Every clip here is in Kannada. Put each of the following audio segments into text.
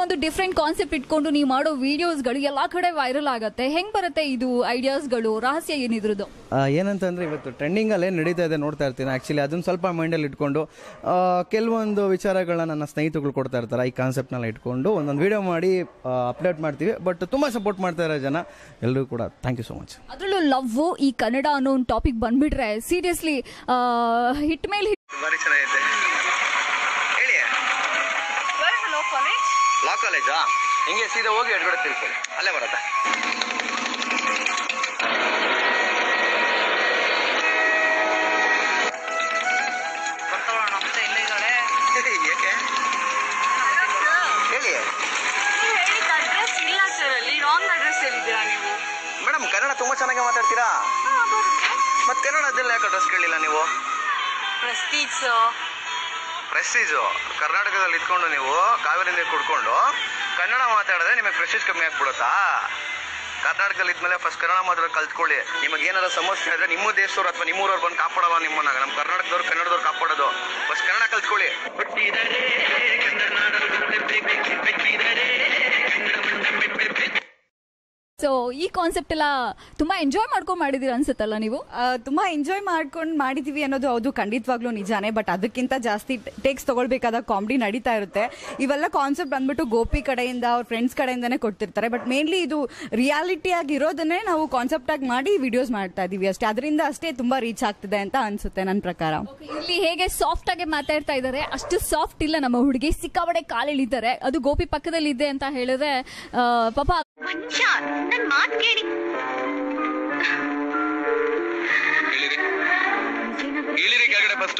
ಒಂದು ಡಿಫ್ರೆಂಟ್ ಕಾನ್ಸೆಪ್ಟ್ ಇಟ್ಕೊಂಡು ನೀವು ಮಾಡೋ ವಿಡಿಯೋಸ್ಗಳು ಎಲ್ಲಾ ಕಡೆ ವೈರಲ್ ಆಗತ್ತೆ ಹೆಂಗ್ ಬರುತ್ತೆ ಇದು ಐಡಿಯಾಸ್ಗಳು ರಹಸ್ಯ ಏನಿದ್ರದ್ದು ಆ, ಏನಂತಂದ್ರೆ ಇವತ್ತು ಟ್ರೆಂಡಿಂಗ್ ಅಲ್ಲಿ ಏನ್ ನಡೀತಾ ಇದೆ ನೋಡ್ತಾ ಇರ್ತೀನಿ ಆಕ್ಚುಲಿ ಅದನ್ನ ಸ್ವಲ್ಪ ಮೈಂಡಲ್ಲಿ ಇಟ್ಕೊಂಡು ಆ, ಕೆಲವೊಂದು ವಿಚಾರಗಳನ್ನ ನನ್ನ ಸ್ನೇಹಿತರುಗಳು ಕೊಡ್ತಾ ಇರ್ತಾರೆ ಈ ಕಾನ್ಸೆಪ್ಟ್ನೆಲ್ಲ ಇಟ್ಕೊಂಡು ಒಂದೊಂದು ವಿಡಿಯೋ ಮಾಡಿ ಅಪ್ಲೋಡ್ ಮಾಡ್ತೀವಿ ಬಟ್ ತುಂಬಾ ಸಪೋರ್ಟ್ ಮಾಡ್ತಾ ಇರೋ ಜನ ಎಲ್ಲರಿಗೂ ಕೂಡ ಥ್ಯಾಂಕ್ ಯು ಸೊ ಮಚ್ ಅದ್ರಲ್ಲೂ ಲವ್ ಈ ಕನ್ನಡ ಅನ್ನೋ ಒಂದು ಟಾಪಿಕ್ ಬಂದ್ಬಿಟ್ರೆ ಸೀರಿಯಸ್ಲಿ ಹಿಟ್ ಮೇಲೆ ಬಾರಿ ಚೆನ್ನಾಗಿದೆ ಹೇಳಿ ಲಾ ಕಾಲೇಜಾ ಹಿಂಗೆ ಸೀದಾ ಹೋಗಿ ಎಡ್ಗಡೆ ತಿಳ್ಕೊಳ್ಳಿ ಅಲ್ಲೇ ಬರುತ್ತೆ ಏಕೆ ಹೇಳಿ ಅಡ್ರೆಸ್ ಇಲ್ಲ ಸರ್ ಅಲ್ಲಿ ರಾಂಗ್ ಅಡ್ರೆಸ್ ಹೇಳಿದ್ದೀರಾ ನೀವು ಮೇಡಮ್ ಕನ್ನಡ ತುಂಬಾ ಚೆನ್ನಾಗಿ ಮಾತಾಡ್ತೀರಾ ಮತ್ತೆ ಕನ್ನಡದಲ್ಲಿ ಯಾಕೆ ಅಡ್ರೆಸ್ ಕೇಳಿಲ್ಲ ನೀವು ಪ್ರೆಸ್ಟೀಜ್ ಪ್ರೆಸ್ಟೀಜು ಕರ್ನಾಟಕದಲ್ಲಿ ಇದ್ಕೊಂಡು ನೀವು ಕಾವೇರಿ ನೀರು ಕುಡ್ಕೊಂಡು ಕನ್ನಡ ಮಾತಾಡಿದ್ರೆ ನಿಮಗೆ ಪ್ರೆಸ್ಟೀಜ್ ಕಮ್ಮಿ ಆಗ್ಬಿಡುತ್ತಾ ಕರ್ನಾಟಕದಲ್ಲಿ ಇದ್ಮೇಲೆ ಫಸ್ಟ್ ಕನ್ನಡ ಮಾತಾಡೋದು ಕಲ್ತ್ಕೊಳ್ಳಿ ನಿಮಗೆ ಏನಾರ ಸಮಸ್ಯೆ ಇದ್ರೆ ನಿಮ್ಮ ದೇಶದವ್ರು ಅಥವಾ ನಿಮ್ಮೂರವ್ರು ಬಂದು ಕಾಪಾಡವ ನಿಮ್ಮನ್ನ ನಮ್ಮ ಕರ್ನಾಟಕದವ್ರು ಕನ್ನಡದವ್ರು ಕಾಪಾಡೋದು ಫಸ್ಟ್ ಕನ್ನಡ ಕಲ್ತ್ಕೊಳ್ಳಿ ಸೊ ಈ ಕಾನ್ಸೆಪ್ಟ್ ಎಲ್ಲ ತುಂಬಾ ಎಂಜಾಯ್ ಮಾಡ್ಕೊಂಡ್ ಮಾಡಿದೀರ ಅನ್ಸುತ್ತಲ್ಲ ನೀವು ಆ, ತುಂಬಾ ಎಂಜಾಯ್ ಮಾಡ್ಕೊಂಡು ಮಾಡಿದೀವಿ ಅನ್ನೋದು ಹೌದು ಖಂಡಿತವಾಗ್ಲೂ ನಿಜಾನೇ ಬಟ್ ಅದಕ್ಕಿಂತ ಜಾಸ್ತಿ ಟೇಕ್ಸ್ ತಗೊಳ್ಬೇಕಾದ ಕಾಮಿಡಿ ನಡೀತಾ ಇರುತ್ತೆ ಇವೆಲ್ಲ ಕಾನ್ಸೆಪ್ಟ್ ಬಂದ್ಬಿಟ್ಟು ಗೋಪಿ ಕಡೆಯಿಂದ ಅವ್ರ ಫ್ರೆಂಡ್ಸ್ ಕಡೆಯಿಂದನೇ ಕೊಡ್ತಿರ್ತಾರೆ ಬಟ್ ಮೇನ್ಲಿ ಇದು ರಿಯಾಲಿಟಿ ಆಗಿರೋದನ್ನೇ ನಾವು ಕಾನ್ಸೆಪ್ಟ್ ಆಗಿ ಮಾಡಿ ವಿಡಿಯೋಸ್ ಮಾಡ್ತಾ ಇದೀವಿ ಅಷ್ಟೇ ಅದರಿಂದ ಅಷ್ಟೇ ತುಂಬಾ ರೀಚ್ ಆಗ್ತಿದೆ ಅಂತ ಅನ್ಸುತ್ತೆ ನನ್ನ ಪ್ರಕಾರ ಇಲ್ಲಿ ಹೇಗೆ ಸಾಫ್ಟ್ ಆಗಿ ಮಾತಾಡ್ತಾ ಇದ್ದಾರೆ ಅಷ್ಟು ಸಾಫ್ಟ್ ಇಲ್ಲ ನಮ್ಮ ಹುಡುಗಿ ಸಿಕ್ಕಾಬಡೆ ಕಾಲೆಳಿತಾರೆ ಅದು ಗೋಪಿ ಪಕ್ಕದಲ್ಲಿ ಇದೆ ಅಂತ ಹೇಳಿದ್ರೆ ಆ, ಪಾಪ ಮನುಷ್ಯ ನನ್ ಮಾತ್ ಕೇಳಿ ಇಳಿರಿ ಕೆಳಗಡೆ ಫಸ್ಟ್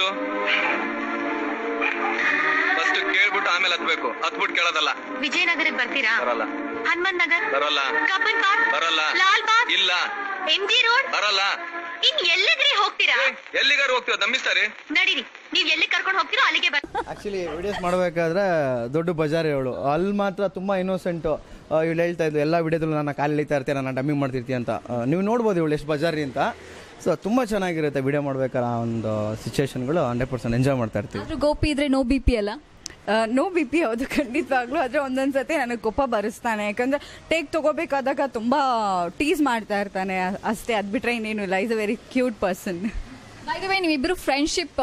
ಫಸ್ಟ್ ಕೇಳ್ಬಿಟ್ಟು ಆಮೇಲೆ ಹತ್ಬೇಕು ಹತ್ಬಿಟ್ಟು ಕೇಳೋದಲ್ಲ ವಿಜಯನಗರಕ್ಕೆ ಬರ್ತೀರಾ ಬರಲ್ಲ ಹನುಮಂತ್ ನಗರ್ ಬರಲ್ಲ ಕಬ್ಬನ್ ಪಾರ್ಕ್ ಬರಲ್ಲ ಲಾಲ್ ಬಾಗ್ ಇಲ್ಲ ಎಂ ಜಿ ರೋಡ್ ಬರಲ್ಲ ಇನ್ ಎಲ್ಲಿಗ್ರಿ ಹೋಗ್ತೀರಾ ಎಲ್ಲಿಗಾರು ಹೋಗ್ತೀವ ದಮ್ಮಿಸ್ತಾರೆ ನಡೀರಿ ನೀವ್ ಎಲ್ಲಿ ಕರ್ಕೊಂಡು ಹೋಗ್ತೀರೋ ಅಲ್ಲಿಗೆ ಬರ್ ಆಕ್ಚುಲಿ ವಿಡಿಯೋಸ್ ಮಾಡಬೇಕಾದ್ರೆ ದೊಡ್ಡ ಬಜಾರ್ ಇವಳು ಅಲ್ಲಿ ಮಾತ್ರ ತುಂಬಾ ಇನ್ನೋಸೆಂಟು ಇವಳು ಹೇಳ್ತಾ ಇದ್ಲು ಎಲ್ಲ ವಿಡಿಯೋದಲ್ಲೂ ನನ್ನ ಕಾಲು ಎಳಿತಾ ಇರ್ತೀನಿ ನಾನು ಡಮ್ಮಿ ಮಾಡ್ತಿರ್ತೀನಿ ಅಂತ ಆ, ನೀವು ನೋಡ್ಬೋದು ಇವಳು ಎಷ್ಟು ಬಜಾರಿ ಅಂತ ಸೊ ತುಂಬ ಚೆನ್ನಾಗಿರುತ್ತೆ ವಿಡಿಯೋ ಮಾಡ್ಬೇಕಾದ್ರೆ ಆ ಒಂದು ಸಿಚುವೇಶನ್ಗಳು ಹಂಡ್ರೆಡ್ ಪರ್ಸೆಂಟ್ ಎಂಜಾಯ್ ಮಾಡ್ತಾ ಇರ್ತೀವಿ ಆದ್ರೂ ಗೋಪಿ ಇದ್ರೆ ನೋ ಬಿ ಪಿ ಅಲ್ಲ ನೋ ಬಿ ಪಿ ಹೌದು ಖಂಡಿತವಾಗ್ಲೂ ಆದ್ರೆ ಒಂದೊಂದ್ಸತಿ ನನಗೆ ಕೋಪ ಬರಿಸ್ತಾನೆ ಯಾಕಂದ್ರೆ ಟೇಕ್ ತಗೋಬೇಕಾದಾಗ ತುಂಬಾ ಟೀಸ್ ಮಾಡ್ತಾ ಇರ್ತಾನೆ ಅ- ಅಷ್ಟೇ ಅದ್ ಬಿಟ್ರೆ ಇನ್ನೇನು ಇಲ್ಲ is a very cute person by the way ನೀವಿಬ್ರು ಫ್ರೆಂಡ್ಶಿಪ್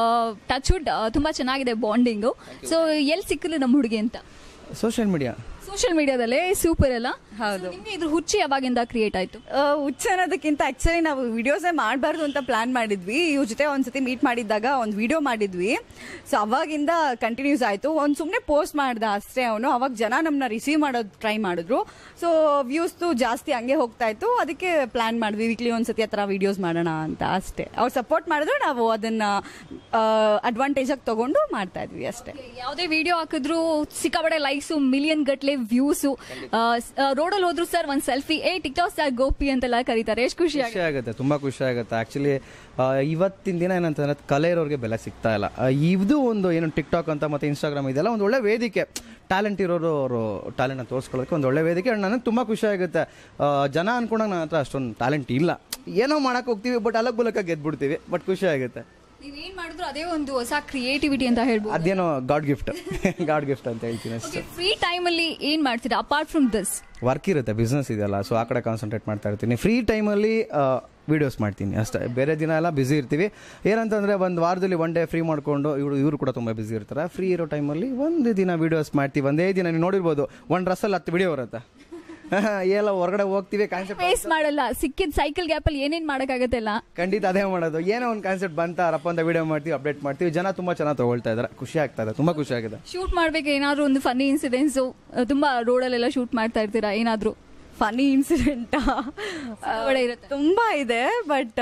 ಟಚ್ ವುಡ್ ತುಂಬಾ ಚೆನ್ನಾಗಿದೆ ಬಾಂಡಿಂಗು ಸೊ ಎಲ್ಲಿ ಸಿಕ್ಕಲು ನಮ್ಮ ಹುಡುಗಿ ಅಂತ ಸೋಷಿಯಲ್ ಮೀಡಿಯಾ ಸೋಷಿಯಲ್ ಮೀಡಿಯಾದಲ್ಲೇ ಸೂಪರ್ ಅಲ್ಲ ಹೌದು. So, ನಿಮ್ಗೆ ಇದ್ರ ಹುಚ್ಚಿ ಯಾವಾಗಿಂದ ಕ್ರಿಯೇಟ್ ಆಯ್ತು ಹುಚ್ಚ ಅನ್ನೋದಕ್ಕಿಂತ ಆಕ್ಚುಲಿ ನಾವು ವಿಡಿಯೋಸೇ ಮಾಡಬಾರ್ದು ಅಂತ ಪ್ಲಾನ್ ಮಾಡಿದ್ವಿ ಇವ್ರ ಜೊತೆ ಒಂದ್ಸತಿ ಮೀಟ್ ಮಾಡಿದ್ದಾಗ ಒಂದು ವಿಡಿಯೋ ಮಾಡಿದ್ವಿ ಸೊ ಅವಾಗಿಂದ ಕಂಟಿನ್ಯೂಸ್ ಆಯ್ತು ಒಂದು ಸುಮ್ಮನೆ ಪೋಸ್ಟ್ ಮಾಡ್ದ ಅಷ್ಟೇ ಅವನು ಅವಾಗ ಜನ ನಮ್ಮನ್ನ ರಿಸೀವ್ ಮಾಡೋದು ಟ್ರೈ ಮಾಡಿದ್ರು ಸೊ ವ್ಯೂಸ್ತು ಜಾಸ್ತಿ ಹಂಗೆ ಹೋಗ್ತಾ ಇತ್ತು ಅದಕ್ಕೆ ಪ್ಲಾನ್ ಮಾಡಿದ್ವಿ ವೀಕ್ಲಿ ಒಂದ್ಸತಿ ಆ ಥರ ವಿಡಿಯೋಸ್ ಮಾಡೋಣ ಅಂತ ಅಷ್ಟೇ ಅವ್ರು ಸಪೋರ್ಟ್ ಮಾಡಿದ್ರು ನಾವು ಅದನ್ನ ಅಡ್ವಾಂಟೇಜ್ ಆಗಿ ತಗೊಂಡು ಮಾಡ್ತಾ ಇದ್ವಿ ಅಷ್ಟೇ ಯಾವುದೇ ವಿಡಿಯೋ ಹಾಕಿದ್ರು ಸಿಕ್ಕಾಬಡೆ ಲೈಕ್ಸ್ ಮಿಲಿಯನ್ ಗಟ್ಲೆ ವ್ಯೂಸ್ ರೋಡಲ್ಲಿ ಹೋದ್ರು ಸರ್ ಒಂದ್ ಸೆಲ್ಫಿ ಏ ಟಿಕ್ ಟಾಕ್ ಸ್ಟಾರ್ ಗೋಪಿ ಅಂತೆಲ್ಲ ಕರೀತಾರೆ ಎಷ್ಟು ಖುಷಿ ಖುಷಿ ಆಗುತ್ತೆ ತುಂಬಾ ಖುಷಿ ಆಗುತ್ತೆ ಆಕ್ಚುಲಿ ಇವತ್ತಿನ ದಿನ ಏನಂತಂದ್ರೆ ಕಲೆ ಇರೋರಿಗೆ ಬೆಲೆ ಸಿಗ್ತಾ ಇಲ್ಲ ಆ, ಇದು ಒಂದು ಏನು ಟಿಕ್ ಟಾಕ್ ಅಂತ ಮತ್ತೆ ಇನ್ಸ್ಟಾಗ್ರಾಮ್ ಇದೆಲ್ಲ ಒಂದು ಒಳ್ಳೆ ವೇದಿಕೆ ಟ್ಯಾಲೆಂಟ್ ಇರೋರು ಅವರು ಟ್ಯಾಲೆಂಟ್ನ ತೋರಿಸ್ಕೊಳ್ಳೋದಕ್ಕೆ ಒಂದು ಒಳ್ಳೆ ವೇದಿಕೆ and ನನಗೆ ತುಂಬ ಖುಷಿ ಆಗುತ್ತೆ ಆ, ಜನ ಅನ್ಕೊಂಡಾಗ ನನ್ನ ಹತ್ರ ಅಷ್ಟೊಂದು ಟ್ಯಾಲೆಂಟ್ ಇಲ್ಲ ಏನೋ ಮಾಡಕ್ಕೆ ಹೋಗ್ತೀವಿ ಬಟ್ ಅಲಕ್ ಬುಲಕ ಗೆದ್ಬಿಡ್ತೀವಿ ಬಟ್ ಖುಷಿ ಆಗುತ್ತೆ ನೀವೇನ್ ಮಾಡಿದ್ರು ಅದೇ ಒಂದು ಹೊಸ ಕ್ರಿಯೇಟಿವಿಟಿ ಅಂತ ಹೇಳ್ಬೋದು ಅದೇನೋ ಗಾಡ್ ಗಿಫ್ಟ್ ಗಾಡ್ ಗಿಫ್ಟ್ ಅಂತ ಹೇಳ್ತೀನಿ ಅಷ್ಟೇ ಫ್ರೀ ಟೈಮ್ ಅಲ್ಲಿ ಏನ್ ಮಾಡ್ತೀರಾ ಅಪಾರ್ಟ್ ಫ್ರಮ್ ದಿಸ್ ವರ್ಕ್ ಇರುತ್ತೆ ಬಿಸ್ನೆಸ್ ಇದೆಯಲ್ಲ ಸೊ ಆ ಕಡೆ ಕಾನ್ಸಂಟ್ರೇಟ್ ಮಾಡ್ತಾ ಇರ್ತೀನಿ ಫ್ರೀ ಟೈಮಲ್ಲಿ ವೀಡಿಯೋಸ್ ಮಾಡ್ತೀನಿ ಅಷ್ಟೇ ಬೇರೆ ದಿನ ಎಲ್ಲ ಬ್ಯುಸಿ ಇರ್ತೀವಿ ಏನಂತಂದರೆ ಒಂದು ವಾರದಲ್ಲಿ ಒನ್ ಡೇ ಫ್ರೀ ಮಾಡಿಕೊಂಡು ಇವರು ಇವರು ಕೂಡ ತುಂಬ ಬ್ಯುಸಿ ಇರ್ತಾರೆ ಫ್ರೀ ಇರೋ ಟೈಮಲ್ಲಿ ಒಂದು ದಿನ ವೀಡಿಯೋಸ್ ಮಾಡ್ತೀವಿ ಒಂದೇ ದಿನ ನೀವು ನೋಡಿರ್ಬೋದು ಒಂದು ಡ್ರೆಸ್ಸಲ್ಲಿ ಹತ್ತು ವಿಡಿಯೋ ಬರುತ್ತೆ ಎಲ್ಲ ಹೊರಗಡೆ ಹೋಗ್ತೀವಿ ಕಾನ್ಸೆಪ್ಟ್ ಫೇಸ್ ಮಾಡಲ್ಲ ಸಿಕ್ಕಿದ ಸೈಕಲ್ ಗ್ಯಾಪ್ ಅಲ್ಲಿ ಏನೇನ್ ಮಾಡಕ್ಕಾಗತ್ತೆಲ್ಲ ಖಂಡಿತ ಅದೇ ಮಾಡೋದು ಏನೋ ಒಂದು ಕಾನ್ಸೆಪ್ಟ್ ಬಂತ ರಪ್ಪ ಅಂತ ವಿಡಿಯೋ ಮಾಡ್ತೀವಿ ಅಪ್ಡೇಟ್ ಮಾಡ್ತೀವಿ ಜನ ತುಂಬ ಚೆನ್ನಾಗಿ ತಗೊಳ್ತಾ ಇದ್ದಾರೆ ಖುಷಿ ಆಗ್ತಾ ಇದೆ ತುಂಬ ಖುಷಿ ಆಗಿದೆ ಶೂಟ್ ಮಾಡ್ಬೇಕು ಏನಾದ್ರು ಒಂದು ಫನ್ನಿ ಇನ್ಸಿಡೆನ್ಸ್ ತುಂಬಾ ರೋಡಲ್ಲೆಲ್ಲ ಶೂಟ್ ಮಾಡ್ತಾ ಇರ್ತೀರಾ ಏನಾದ್ರು ಫನಿ ಇನ್ಸಿಡೆಂಟ್ ಒಳ್ಳೆ ಇರುತ್ತೆ. ತುಂಬಾ ಇದೆ ಬಟ್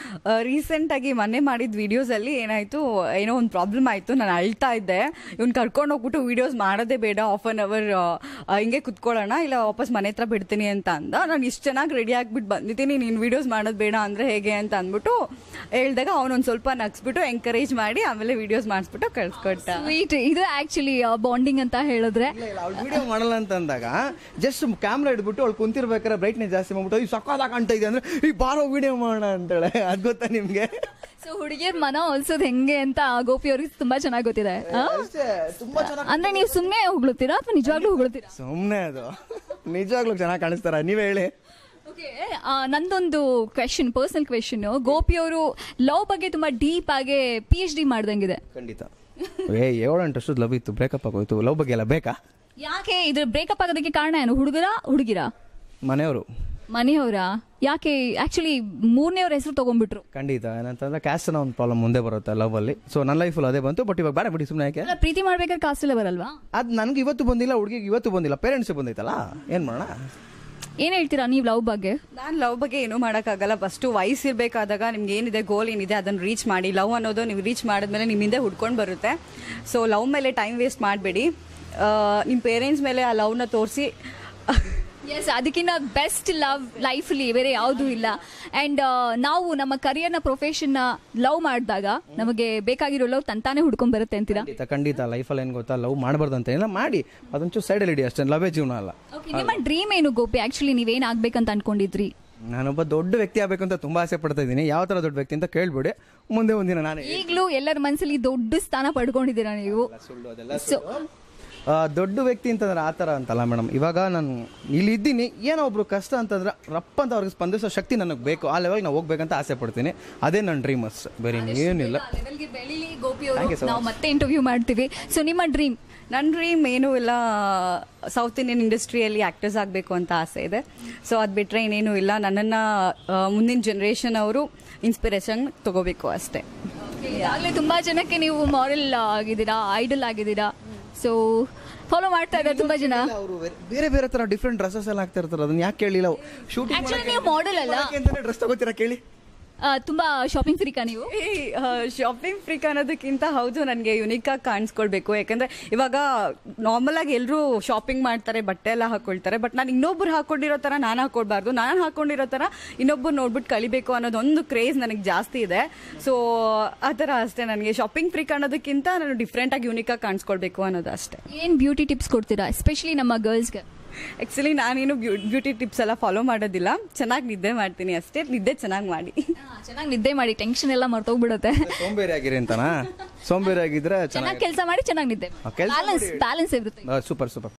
ರೀಸೆಂಟ್ ಆಗಿ ಮೊನ್ನೆ ಮಾಡಿದ ವಿಡಿಯೋಸ್ ಅಲ್ಲಿ ಏನಾಯ್ತು ಏನೋ ಒಂದು ಪ್ರಾಬ್ಲಮ್ ಆಯ್ತು ನಾನು ಅಳ್ತಾ ಇದ್ದೆ ಇವ್ನು ಕರ್ಕೊಂಡು ಹೋಗ್ಬಿಟ್ಟು ವಿಡಿಯೋಸ್ ಮಾಡೋದೇ ಬೇಡ ಹಾಫ್ ಅನ್ ಅವರ್ ಹಿಂಗೆ ಕುತ್ಕೊಳ್ಳೋಣ ಇಲ್ಲ ವಾಪಸ್ ಮನೆ ಹತ್ರ ಬಿಡ್ತೀನಿ ಅಂತ ಅಂದ ನಾನು ಇಷ್ಟು ಚೆನ್ನಾಗಿ ರೆಡಿ ಆಗ್ಬಿಟ್ಟು ಬಂದಿದ್ದೀನಿ ನೀನು ವಿಡಿಯೋಸ್ ಮಾಡೋದು ಬೇಡ ಅಂದ್ರೆ ಹೇಗೆ ಅಂತ ಅಂದ್ಬಿಟ್ಟು ಹೇಳ್ದಾಗ ಅವನೊಂದು ಸ್ವಲ್ಪ ನಗ್ಸ್ಬಿಟ್ಟು ಎಂಕರೇಜ್ ಮಾಡಿ ಆಮೇಲೆ ವಿಡಿಯೋಸ್ ಮಾಡಿಸ್ಬಿಟ್ಟು ಕಳ್ಸ್ಕೊಟ್ಟ ಸ್ವೀಟ್ ಇದು ಆಕ್ಚುಲಿ ಬಾಂಡಿಂಗ್ ಅಂತ ಹೇಳಿದ್ರೆ ಇಲ್ಲ ಇಲ್ಲ ಅವ್ಳು ವಿಡಿಯೋ ಮಾಡಲ್ಲ ಅಂತ ಅಂದಾಗ ಜಸ್ಟ್ ಕ್ಯಾಮ್ರಾ ಇಟ್ಬಿಟ್ಟು ಅವ್ಳು ಕುಂತಿರ್ಬೇಕಾದ್ರೆ ಬ್ರೈಟ್ನೆಸ್ ಜಾಸ್ತಿ ಮಾಡ್ಬಿಟ್ಟು ಈ ಸಕ್ಕದಾಗ ಕಾಣ್ತಾ ಇದೆ ಅಂದ್ರೆ ಈ ಬಾರೋ ವಿಡಿಯೋ ಮಾಡೋಣ ಅಂತಾಳೆ ಅದ್ ಗೊತ್ತಾ ನಿಮ್ಗೆ ಸೊ ಹುಡುಗಿಯರ್ ಮನ ಹೊಲ್ಸೋದ್ ಹೆಂಗೆ ಅಂತ ಗೋಪಿ ಅವ್ರಿಗೆ ತುಂಬಾ ಚೆನ್ನಾಗಿ ಗೊತ್ತಿದೆ ಆ? ತುಂಬಾ ಚೆನ್ನಾಗಿ ಅಂದ್ರೆ ನೀವು ಸುಮ್ನೆ ಹೊಗಳುತ್ತೀರಾ ಅಥವಾ ನಿಜವಾಗ್ಲೂ ಹೊಗಳುತ್ತೀರಾ ಸುಮ್ಮನೆ ಅದು ನಿಜವಾಗ್ಲೂ ಚೆನ್ನಾಗಿ ಕಾಣಿಸ್ತಾರ ನೀವೇ ಹೇಳಿ ಓಕೆ ನಂದೊಂದು ಕ್ವೆಶನ್ ಪರ್ಸನಲ್ ಕ್ವೆಶನ್ ಗೋಪಿ ಅವರು ಲವ್ ಬಗ್ಗೆ ತುಂಬಾ ಡೀಪ್ ಆಗಿ ಪಿ ಎಚ್ ಡಿ ಮಾಡ್ದಂಗಿದೆ ಖಂಡಿತ ಏ ಏಳೆಂಟು ಅಷ್ಟು ಲವ್ ಇತ್ತು ಬ್ರೇಕಪ್ ಆಗೋಯ್ತು ಲವ್ ಬಗ್ಗೆ ಎಲ್ಲ ಬೇಕಾ ಯಾಕೆ ಇದ್ರ ಬ್ರೇಕಪ್ ಆಗೋದಕ್ಕೆ ಕಾರಣ ಏನು ಹುಡುಗರ ಹುಡುಗಿರ ಮನೆಯವರು ಮನೆಯವರ ಯಾಕೆ ಆಕ್ಚುಲಿ ಮೂರನೇವ್ರ ಹೆಸರು ತಗೊಂಡ್ಬಿಟ್ರು ಖಂಡಿತ ಏನಂತಂದ್ರೆ ಕ್ಯಾಸ್ಟ್ ಅನ್ನೋ ಒಂದು ಪ್ರಾಬ್ಲಮ್ ಮುಂದೆ ಬರುತ್ತೆ ಲವ್ ಅಲ್ಲಿ ಸೊ ನನ್ನ ಲೈಫಲ್ಲಿ ಅದೇ ಬಂತು ಬಟ್ ಇವಾಗ ಬೇಡ ಬಿಡಿ ಸುಮ್ಮನೆ ಯಾಕೆ ಅಲ್ಲ ಪ್ರೀತಿ ಮಾಡ್ಬೇಕಾದ್ರೆ ಕಾಸೆಲ್ಲ ಬರಲ್ವಾ ಅದು ನನಗೆ ಇವತ್ತು ಬಂದಿಲ್ಲ ಹುಡುಗಿಗೆ ಇವತ್ತು ಬಂದಿಲ್ಲ ಪೇರೆಂಟ್ಸ್ ಬಂದೈತಲ್ಲ ಏನು ಮಾಡೋಣ ಏನ್ ಹೇಳ್ತೀರಾ ನೀವು ಲವ್ ಬಗ್ಗೆ ನಾನು ಲವ್ ಬಗ್ಗೆ ಏನೂ ಮಾಡೋಕ್ಕಾಗಲ್ಲ ಫಸ್ಟು ವಯಸ್ಸಿರ್ಬೇಕಾದಾಗ ನಿಮ್ಗೆ ಏನಿದೆ ಗೋಲ್ ಏನಿದೆ ಅದನ್ನು ರೀಚ್ ಮಾಡಿ ಲವ್ ಅನ್ನೋದು ನೀವು ರೀಚ್ ಮಾಡಿದ್ಮೇಲೆ ನಿಮ್ಮ ಹಿಂದೆ ಹುಡ್ಕೊಂಡು ಬರುತ್ತೆ ಸೊ ಲವ್ ಮೇಲೆ ಟೈಮ್ ವೇಸ್ಟ್ ಮಾಡಬೇಡಿ ನಿಮ್ಮ ಪೇರೆಂಟ್ಸ್ ಮೇಲೆ ಆ ಲವ್ನ ತೋರಿಸಿ ಎಸ್ ಅದಕ್ಕಿಂತ ಬೆಸ್ಟ್ ಲವ್ ಲೈಫಲ್ಲಿ ಬೇರೆ ಯಾವುದೂ ಇಲ್ಲ ಅಂಡ್ ನಾವು ನಮ್ಮ ಕರಿಯರ್ನ ಪ್ರೊಫೆಷನ್ನ ಲವ್ ಮಾಡಿದಾಗ ನಮಗೆ ಬೇಕಾಗಿರೋ ಲವ್ ತಂತಾನೆ ಹುಡ್ಕೊಂಡ್ ಬರುತ್ತೆ ಅಂತೀರಾ ಖಂಡಿತ ಖಂಡಿತ ಲೈಫಲ್ಲಿ ಏನು ಗೊತ್ತಾ ಲವ್ ಮಾಡಬಾರ್ದು ಅಂತ ಏನಿಲ್ಲ ಮಾಡಿ ಅದೊಂಚೂರು ಸೈಡಲ್ಲಿ ಇಡಿ ಅಷ್ಟೇ ಲವೇ ಜೀವನ ಅಲ್ಲ Okay, ನಿಮ್ಮ ಡ್ರೀಮ್ ಏನು ಗೋಪಿ ಆಕ್ಚುಲಿ ನೀವೇನ್ ಆಗ್ಬೇಕಂತ ಅನ್ಕೊಂಡಿದ್ರಿ ನಾನೊಬ್ಬ ದೊಡ್ಡ ವ್ಯಕ್ತಿ ಆಗಬೇಕು ಅಂತ ತುಂಬಾ ಆಸೆ ಪಡ್ತಾ ಇದ್ದೀನಿ ಯಾವ ಥರ ದೊಡ್ಡ ವ್ಯಕ್ತಿ ಅಂತ ಕೇಳ್ಬಿಡಿ ಮುಂದೆ ಒಂದಿನ ನಾನೇ ಈಗಲೂ ಎಲ್ಲರ ಮನಸ್ಸಲ್ಲಿ ದೊಡ್ಡ ಸ್ಥಾನ ಪಡ್ಕೊಂಡಿದ್ದೀರಾ ನೀವು ಸೊ ಆ, ದೊಡ್ಡ ವ್ಯಕ್ತಿ ಅಂತಂದ್ರೆ ಆ ಥರ ಅಂತಲ್ಲ ಮೇಡಮ್ ಇವಾಗ ನಾನು ಇಲ್ಲಿ ಇದ್ದೀನಿ ಏನೋ ಒಬ್ರು ಕಷ್ಟ ಅಂತಂದ್ರೆ ರಪ್ಪ ಅಂತ ಅವ್ರಿಗೆ ಸ್ಪಂದಿಸೋ ಶಕ್ತಿ ನನಗೆ ಬೇಕು ಆ ಲೆವೆಲ್ಗೆ ನಾವು ಹೋಗ್ಬೇಕಂತ ಆಸೆ ಪಡ್ತೀನಿ ಅದೇ ನನ್ನ ಡ್ರೀಮ್ ಅಷ್ಟೇ ಬೇರೆ ಏನಿಲ್ಲ ಲೆವೆಲ್ಗೆ ಬೆಳೀಲಿ ಗೋಪಿ ಅವರು ನಾವು ಮತ್ತೆ ಇಂಟರ್ವ್ಯೂ ಮಾಡ್ತೀವಿ ಸೊ ನಿಮ್ಮ ಡ್ರೀಮ್ ನನ್ನ ಡ್ರೀಮ್ ಏನೂ ಇಲ್ಲ ಸೌತ್ ಇಂಡಿಯನ್ ಇಂಡಸ್ಟ್ರಿಯಲ್ಲಿ ಆ್ಯಕ್ಟರ್ಸ್ ಆಗಬೇಕು ಅಂತ ಆಸೆ ಇದೆ ಸೊ ಅದು ಬಿಟ್ಟರೆ ಇನ್ನೇನು ಇಲ್ಲ ನನ್ನನ್ನು ಮುಂದಿನ ಜನ್ರೇಷನ್ ಅವರು ಇನ್ಸ್ಪಿರೇಷನ್ ತಗೋಬೇಕು ಅಷ್ಟೇ ಈಗಾಗಲೇ ತುಂಬಾ ಜನಕ್ಕೆ ನೀವು ಮಾರಲ್ ಆಗಿದ್ದೀರಾ ಐಡಲ್ ಆಗಿದ್ದೀರಾ ಸೊ ಫಾಲೋ ಮಾಡ್ತಾ ಇದ್ದಾರೆ ತುಂಬಾ ಜನ ಅವರು ಬೇರೆ ಬೇರೆ ತರ ಡಿಫ್ರೆಂಟ್ ಡ್ರೆಸ್ಸಸ್ ಎಲ್ಲ ಹಾಕ್ತಾ ಇರ್ತಾರೆ ಅದನ್ನ ಯಾಕೆ ಕೇಳಿಲ್ಲ ಶೂಟಿಂಗ್ ಆಕ್ಚುಲಿ ನೀವು ಮಾಡೆಲ್ ಅಲ್ಲ ಡ್ರೆಸ್ ತಗೋತೀರಾ ಕೇಳಿ ಆ, ತುಂಬಾ ಶಾಪಿಂಗ್ ಫ್ರೀಕಾ ನೀವು ಶಾಪಿಂಗ್ ಫ್ರೀಕ್ ಅನ್ನೋದಕ್ಕಿಂತ ಹೌದು ನನಗೆ ಯುನಿಕ್ ಆಗಿ ಕಾಣಿಸ್ಕೊಳ್ಬೇಕು ಯಾಕಂದ್ರೆ ಇವಾಗ ನಾರ್ಮಲ್ ಆಗಿ ಎಲ್ಲರೂ ಶಾಪಿಂಗ್ ಮಾಡ್ತಾರೆ ಬಟ್ಟೆ ಎಲ್ಲ ಹಾಕೊಳ್ತಾರೆ ಬಟ್ ನಾನು ಇನ್ನೊಬ್ರು ಹಾಕೊಂಡಿರೋ ತರ ನಾನು ಹಾಕೊಳ್ಬಾರ್ದು ನಾನು ಹಾಕೊಂಡಿರೋ ತರ ಇನ್ನೊಬ್ರು ನೋಡ್ಬಿಟ್ಟು ಕಲಿಬೇಕು ಅನ್ನೋದೊಂದು ಕ್ರೇಜ್ ನನಗೆ ಜಾಸ್ತಿ ಇದೆ ಸೊ ಆ ಥರ ಅಷ್ಟೇ ನನಗೆ ಶಾಪಿಂಗ್ ಫ್ರೀಕ್ ಅನ್ನೋದಕ್ಕಿಂತ ನಾನು ಡಿಫ್ರೆಂಟ್ ಆಗಿ ಯುನಿಕ್ ಆಗಿ ಕಾಣಿಸ್ಕೊಳ್ಬೇಕು ಅನ್ನೋದು ಅಷ್ಟೇ ಏನ್ ಬ್ಯೂಟಿ ಟಿಪ್ಸ್ ಕೊಡ್ತೀರಾ ಎಸ್ಪೆಷಲಿ ನಮ್ಮ ಗರ್ಲ್ಸ್ಗೆ ಆ್ಯಕ್ಚುಲಿ ನಾನೇನು ಬ್ಯೂಟಿ ಟಿಪ್ಸ್ ಎಲ್ಲ ಫಾಲೋ ಮಾಡೋದಿಲ್ಲ ಚೆನ್ನಾಗಿ ನಿದ್ದೆ ಮಾಡ್ತೀನಿ ಅಷ್ಟೇ ನಿದ್ದೆ ಚೆನ್ನಾಗಿ ಮಾಡಿ ಚೆನ್ನಾಗಿ ನಿದ್ದೆ ಮಾಡಿ ಟೆನ್ಷನ್ ಎಲ್ಲ ಮರ್ತೋಗ್ಬಿಡುತ್ತೆ ಸೋಂಬೇರಿ ಆಗಿರಿ ಅಂತನಾ ಸೋಂಬೇರಿ ಆಗಿದ್ರೆ ಚೆನ್ನಾಗಿ ಕೆಲಸ ಮಾಡಿ ಚೆನ್ನಾಗಿ ನಿದ್ದೆ ಕೆಲ್ಸ ಬ್ಯಾಲೆನ್ಸ್ ಬ್ಯಾಲೆನ್ಸ್ ಇರುತ್ತೆ ಸೂಪರ್ ಸೂಪರ್